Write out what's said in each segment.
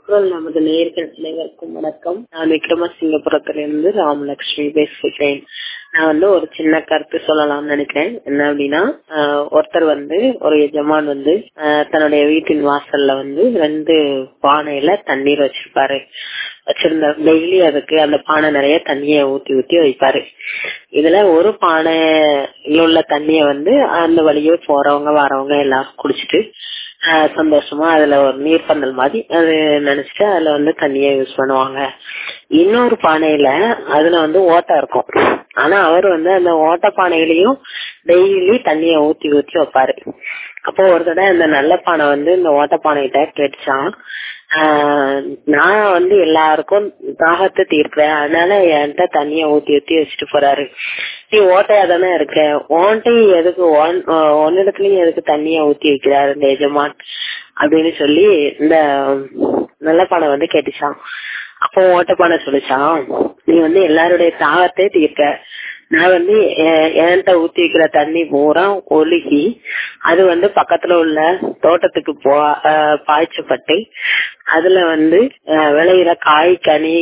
குரல் நமது நேர்கள் அனைவருக்கும் வணக்கம் நான் விக்ரமசிங்கபுரத்திலிருந்து ராமலட்சுமி பேசுகிறேன் நான் வந்து ஒரு சின்ன கருத்து சொல்லலாம்னு நினைக்கிறேன் என்ன அப்படின்னா ஆஹ் ஒருத்தர் வந்து ஒரு எஜமான் வந்து ஆஹ் தன்னுடைய வீட்டின் வாசல்ல வந்து ரெண்டு பானையில தண்ணீர் வச்சிருப்பாரு வச்சிருந்த டெய்லி அதுக்கு அந்த பானை நிறைய தண்ணிய ஊத்தி ஊத்தி வைப்பாரு இதுல ஒரு பானையில் உள்ள தண்ணிய வந்து அந்த வழியே போறவங்க வரவங்க எல்லாரும் குடிச்சிட்டு ஆஹ் சந்தோஷமா அதுல ஒரு நீர்ப்பந்தல் மாதிரி அது நினைச்சிட்டு அதுல வந்து தண்ணிய யூஸ் பண்ணுவாங்க இன்னொரு பானையில அதுல வந்து ஓட்டை இருக்கும் ஆனா அவர் வந்து அந்த ஓட்ட பானையிலயும் டெய்லி தண்ணிய ஊத்தி ஊத்தி வைப்பாரு அப்போ ஒரு தடவை இந்த நல்ல பானை வந்து இந்த ஓட்ட பானைகிட்ட கேட்டுச்சான் ஆஹ் நான் வந்து எல்லாருக்கும் தாகத்தை தீர்க்கிறேன் அதனால என்கிட்ட தண்ணிய ஊத்தி ஊத்தி வச்சுட்டு போறாரு நீ ஓட்டையா தானே இருக்க ஓட்டையும் எதுக்கு ஒன்னிடத்துலயும் எதுக்கு தண்ணிய ஊத்தி வைக்கிறாரு இந்த எஜமான் அப்படின்னு சொல்லி இந்த நல்ல பானை வந்து கேட்டுச்சான் அப்போ ஓட்டப்பானை சொல்லிச்சான் நீ வந்து எல்லாருடைய தாகத்தை தீர்க்க நான் வந்து என்கிட்ட ஊத்தி வைக்கிற தண்ணி பூரா ஒழுகி அது வந்து பக்கத்துல உள்ள தோட்டத்துக்கு போ பாய்ச்சப்பட்டு அதுல வந்து விளையிற காய் கனி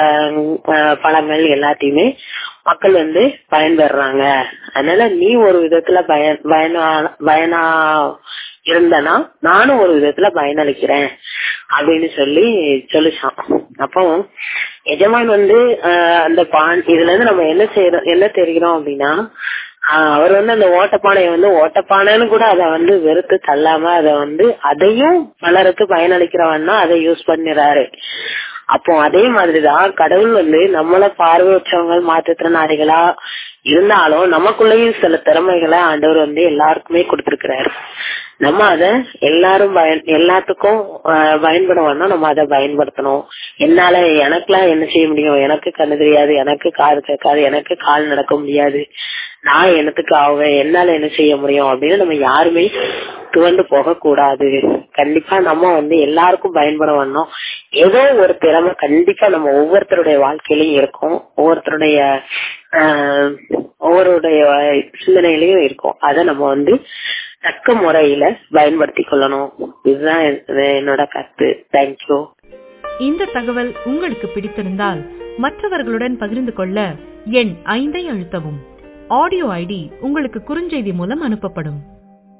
பழங்கள் எல்லாத்தையுமே மக்கள் வந்து பயன்பெறாங்க அதனால நீ ஒரு விதத்துல பயன் பயனா பயனா இருந்தனா நானும் ஒரு விதத்துல பயனளிக்கிறேன் அப்படின்னு சொல்லி சொல்லிச்சான் அப்போ எஜமான் வந்து அந்த பான் இதுல இருந்து நம்ம என்ன செய்யறோம் என்ன தெரிகிறோம் அப்படின்னா அவர் வந்து அந்த ஓட்டப்பானையை வந்து ஓட்டப்பானைன்னு கூட அதை வந்து வெறுத்து தள்ளாம அதை வந்து அதையும் பலருக்கு பயனளிக்கிறவன்னா அதை யூஸ் பண்ணிடுறாரு அப்போ அதே மாதிரிதான் கடவுள் வந்து நம்மள பார்வையற்றவங்க மாற்றுத்திறனாளிகளா இருந்தாலும் நமக்குள்ளேயும் சில திறமைகளை ஆண்டவர் வந்து எல்லாருக்குமே கொடுத்திருக்கிறாரு நம்ம அத எல்லாரும் பயன் எல்லாத்துக்கும் பயன்படுவோம்னா நம்ம அதை பயன்படுத்தணும் என்னால எனக்குலாம் என்ன செய்ய முடியும் எனக்கு கண்ணு தெரியாது எனக்கு காது கேட்காது எனக்கு கால் நடக்க முடியாது நான் எனத்துக்கு ஆவேன் என்னால என்ன செய்ய முடியும் அப்படின்னு நம்ம யாருமே துவண்டு போக கூடாது கண்டிப்பா நம்ம வந்து எல்லாருக்கும் பயன்பட வரணும் ஏதோ ஒரு திறமை கண்டிப்பா நம்ம ஒவ்வொருத்தருடைய வாழ்க்கையிலயும் இருக்கும் ஒவ்வொருத்தருடைய ஒவ்வொருடைய சிந்தனையிலயும் இருக்கும் அதை நம்ம வந்து தக்க முறையில பயன்படுத்தி கொள்ளணும் இதுதான் என்னோட கருத்து தேங்க்யூ இந்த தகவல் உங்களுக்கு பிடித்திருந்தால் மற்றவர்களுடன் பகிர்ந்து கொள்ள எண் ஐந்தை அழுத்தவும் ஆடியோ ஐடி உங்களுக்கு குறுஞ்செய்தி மூலம் அனுப்பப்படும்